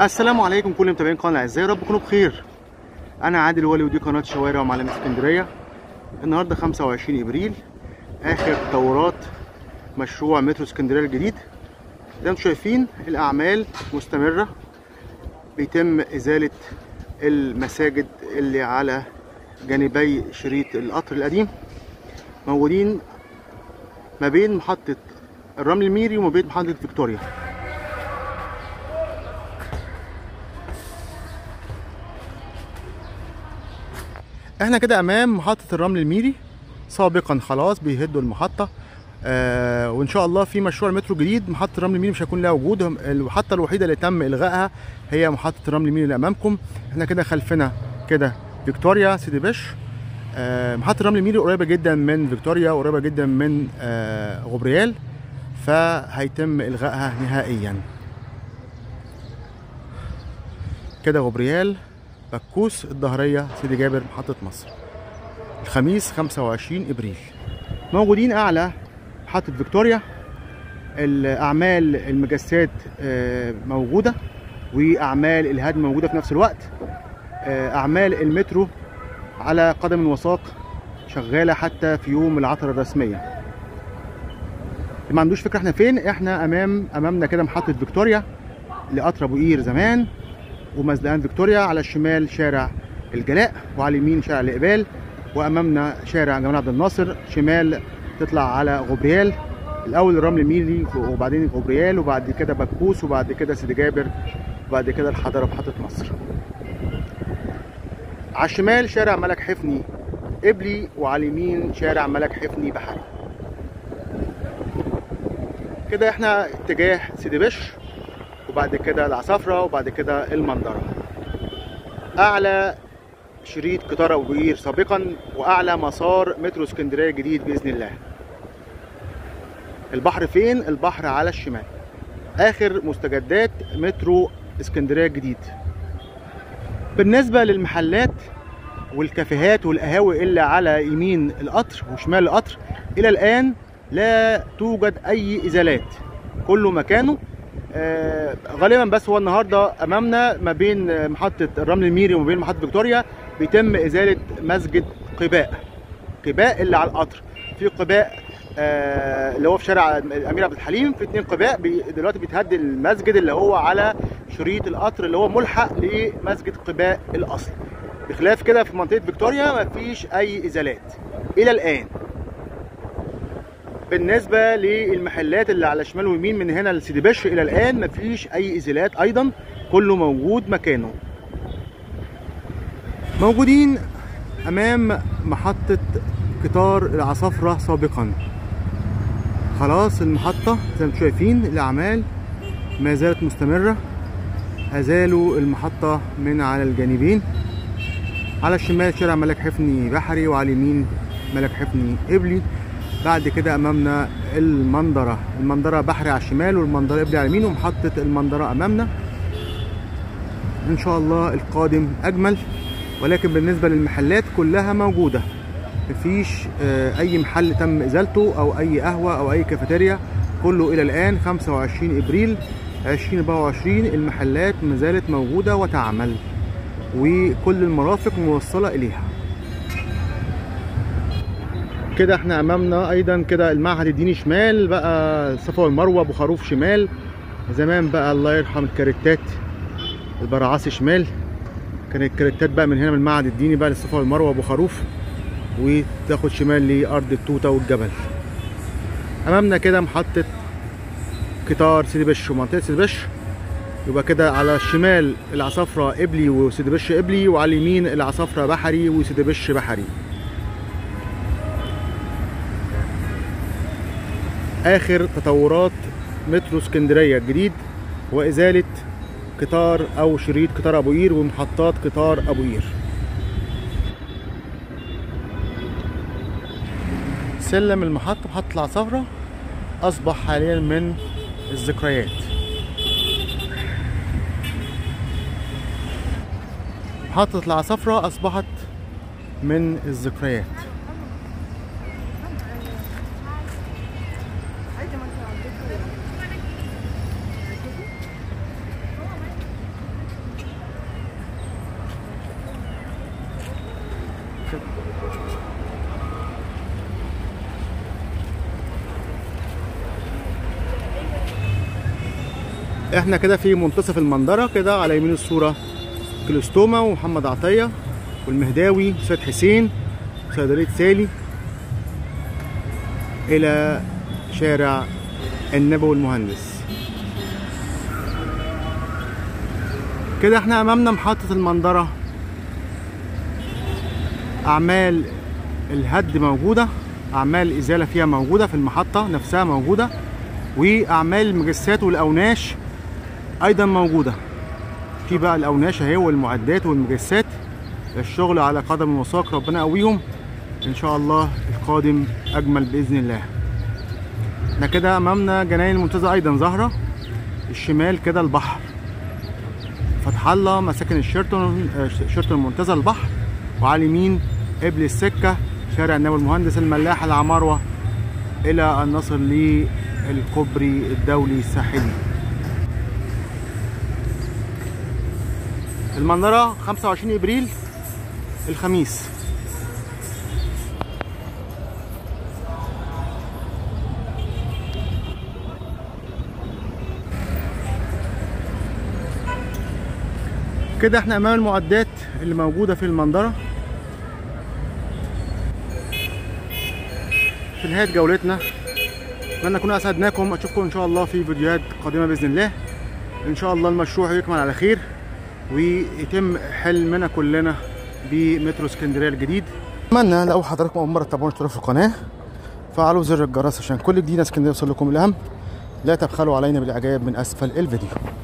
السلام عليكم كل متابعين قناه الاعزاء يا رب تكونوا بخير انا عادل ولي ودي قناه شوارع ومعلمه اسكندريه النهارده 25 ابريل اخر تطورات مشروع مترو اسكندريه الجديد زي ما انتم شايفين الاعمال مستمره بيتم ازاله المساجد اللي على جانبي شريط القطر القديم موجودين ما بين محطه الرمل الميري وما بين محطه فيكتوريا احنا كده امام محطه الرمل الميري سابقا خلاص بيهدوا المحطه آه وان شاء الله في مشروع المترو جديد محطه الرمل الميري مش هيكون لها وجود المحطه الوحيده اللي تم الغائها هي محطه الرمل الميري اللي امامكم احنا كده خلفنا كده فيكتوريا سيدي بش آه محطه الرمل الميري قريبه جدا من فيكتوريا قريبه جدا من آه غبريال فهيتم الغائها نهائيا كده غبريال بكوس الظهرية سيدي جابر محطة مصر الخميس 25 ابريل موجودين اعلى محطة فيكتوريا الاعمال المجسات موجودة واعمال الهدم موجودة في نفس الوقت اعمال المترو على قدم وساق شغالة حتى في يوم العطلة الرسمية اللي ما عندوش فكرة احنا فين احنا امام امامنا كده محطة فيكتوريا لقطر ابو قير زمان ومزلقان فيكتوريا على الشمال شارع الجلاء وعلى اليمين شارع الاقبال وامامنا شارع جمال عبد الناصر شمال تطلع على غبريال الاول الرمل الميري وبعدين غبريال وبعد كده بكوس وبعد كده سيدي جابر وبعد كده الحضاره محطه مصر على الشمال شارع ملك حفني قبلي وعلى اليمين شارع ملك حفني بحري كده احنا اتجاه سيدي بش وبعد كده العصافرة وبعد كده المندرة أعلى شريط قطار أبو قير سابقا وأعلى مسار مترو اسكندرية جديد بإذن الله البحر فين؟ البحر على الشمال آخر مستجدات مترو اسكندرية الجديد بالنسبة للمحلات والكافيهات والقهاوي اللي على يمين القطر وشمال القطر إلى الآن لا توجد أي إزالات كله مكانه آه غالبا بس هو النهارده امامنا ما بين محطه الرمل الميري وما بين محطه فيكتوريا بيتم ازاله مسجد قباء قباء اللي على القطر في قباء آه اللي هو في شارع الامير عبد الحليم في اتنين قباء بي دلوقتي بيتهد المسجد اللي هو على شريط القطر اللي هو ملحق لمسجد قباء الاصل بخلاف كده في منطقه فيكتوريا ما فيش اي ازالات الى الان بالنسبه للمحلات اللي على شمال ويمين من هنا لسيدي بشر الى الان مفيش اي ازالات ايضا كله موجود مكانه موجودين امام محطه قطار العصافره سابقا خلاص المحطه زي ما انتم شايفين الاعمال ما زالت مستمره ازالوا المحطه من على الجانبين على الشمال شارع ملك حفني بحري وعلى اليمين ملك حفني قبلي بعد كده امامنا المندره المندره بحري على الشمال والمندره قبلي على اليمين ومحطه المندره امامنا ان شاء الله القادم اجمل ولكن بالنسبه للمحلات كلها موجوده مفيش اي محل تم ازالته او اي قهوه او اي كافيتيريا كله الى الان 25 ابريل 2024 المحلات ما زالت موجوده وتعمل وكل المرافق موصله اليها كده احنا امامنا ايضا كده المعهد الديني شمال بقى الصفا والمروه ابو خروف شمال زمان بقى الله يرحم الكاريتات البرعاسي شمال كان الكاريتات بقى من هنا من المعهد الديني بقى للصفا والمروه ابو خروف وتاخد شمال لارض التوته والجبل امامنا كده محطه قطار سيدي بش ومنطقه سيدي بش يبقى كده على الشمال العصافره قبلي وسيدي بش قبلي وعلى اليمين العصافره بحري وسيدي بش بحري اخر تطورات مترو اسكندريه الجديد وازاله قطار او شريط قطار ابو قير ومحطات قطار ابو قير سلم المحطه محطه العصافره اصبح حاليا من الذكريات محطه العصافره اصبحت من الذكريات احنا كده في منتصف المنظرة كده على يمين الصورة كلوستوما ومحمد عطية والمهداوي وسيد حسين وصيدلية سالي إلى شارع النبوي المهندس كده احنا أمامنا محطة المنظرة أعمال الهد موجودة أعمال الإزالة فيها موجودة في المحطة نفسها موجودة وأعمال المجسات والأوناش أيضا موجودة في بقى الأوناش أهي والمعدات والمجسات الشغل على قدم وساق ربنا يقويهم إن شاء الله القادم أجمل بإذن الله احنا كده أمامنا جناين المنتزه أيضا ظاهرة الشمال كده البحر فتح الله مساكن الشيرتون شيرتون المنتزه البحر وعلى اليمين قبل السكة شارع النبي المهندس الملاح العماروة إلى أن نصل للكوبري الدولي الساحلي المنظرة 25 إبريل الخميس كده احنا امام المعدات اللي موجودة في المنظرة في نهاية جولتنا اتمنى نكون اسعدناكم اشوفكم ان شاء الله في فيديوهات قادمة باذن الله ان شاء الله المشروع يكمل على خير ويتم حلمنا كلنا بمترو اسكندريه الجديد اتمنى لو حضراتكم اول مره تتابعونا اشتركوا في القناه فعلوا زر الجرس عشان كل جديد اسكندريه يوصل لكم الاهم لا تبخلوا علينا بالاعجاب من اسفل الفيديو